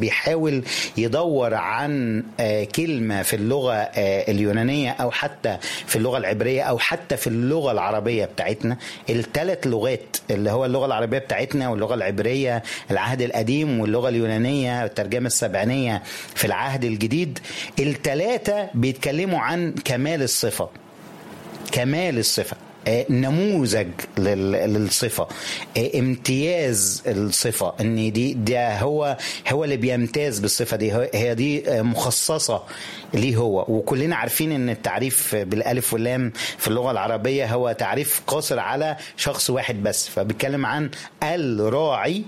بيحاول يدور عن آه، كلمة في اللغة آه، اليونانية أو حتى في اللغة العبرية أو حتى في اللغة العربية بتاعتنا الثلاث لغات اللي هو اللغة العربية بتاعتنا واللغة العبرية العهد القديم واللغة اليونانية الترجمة السبعينية في العهد الجديد الثلاثة بيتكلموا عن كمال الصفة كمال الصفة آه، نموذج لل- للصفة آه، امتياز الصفة ان دي ده هو هو اللي بيمتاز بالصفة دي هو- هي دي آه، مخصصة ليه هو وكلنا عارفين ان التعريف بالالف واللام في اللغة العربية هو تعريف قاصر على شخص واحد بس فبيتكلم عن الراعي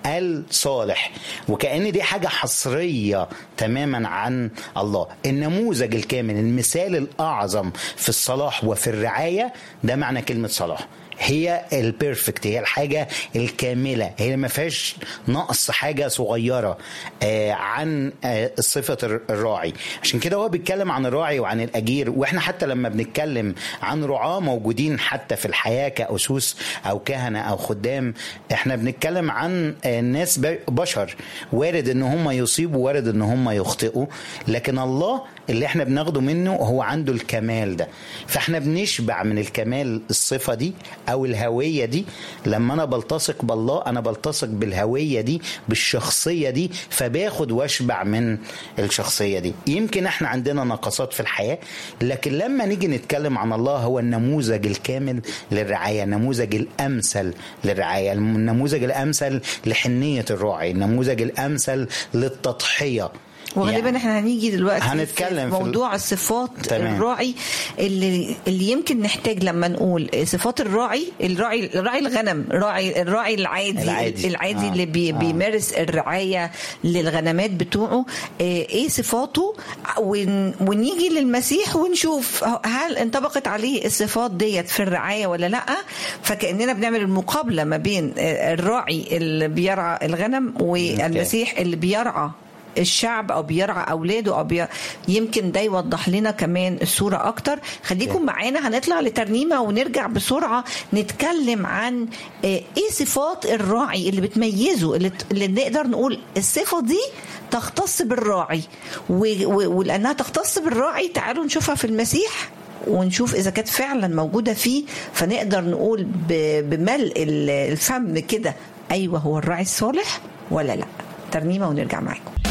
الصالح وكأن دي حاجة حصرية تماما عن الله النموذج الكامل المثال الأعظم في الصلاح وفي الرعاية ده معنى كلمة صلاح هي البيرفكت هي الحاجة الكاملة هي اللي ما فيهاش نقص حاجة صغيرة آه عن آه صفة الر- الراعي عشان كده هو بيتكلم عن الراعي وعن الأجير وإحنا حتى لما بنتكلم عن رعاة موجودين حتى في الحياة كأسوس أو كهنة أو خدام إحنا بنتكلم عن آه ناس ب- بشر وارد إن هم يصيبوا وارد إن هم يخطئوا لكن الله اللي احنا بناخده منه هو عنده الكمال ده فاحنا بنشبع من الكمال الصفة دي او الهوية دي لما انا بلتصق بالله انا بلتصق بالهوية دي بالشخصية دي فباخد واشبع من الشخصية دي يمكن احنا عندنا نقصات في الحياة لكن لما نيجي نتكلم عن الله هو النموذج الكامل للرعاية النموذج الامثل للرعاية النموذج الامثل لحنية الراعي النموذج الامثل للتضحية وغالبا يعني احنا هنيجي دلوقتي هنتكلم في في ال- موضوع الصفات تمام. الراعي اللي اللي يمكن نحتاج لما نقول صفات الراعي الراعي راعي الغنم راعي الراعي العادي العادي. العادي آه. اللي بي آه. بيمارس الرعايه للغنمات بتوعه آه، ايه صفاته ون- ونيجي للمسيح ونشوف هل انطبقت عليه الصفات ديت في الرعايه ولا لا فكاننا بنعمل المقابله ما بين آه، الراعي اللي بيرعى الغنم والمسيح اللي بيرعى الشعب او بيرعى اولاده او بي... يمكن ده يوضح لنا كمان الصوره اكتر خليكم معانا هنطلع لترنيمه ونرجع بسرعه نتكلم عن آه، ايه صفات الراعي اللي بتميزه اللي, اللي نقدر نقول الصفه دي تختص بالراعي و... و... ولانها تختص بالراعي تعالوا نشوفها في المسيح ونشوف اذا كانت فعلا موجوده فيه فنقدر نقول ب- بملء ال- الفم كده ايوه هو الراعي الصالح ولا لا ترنيمه ونرجع معاكم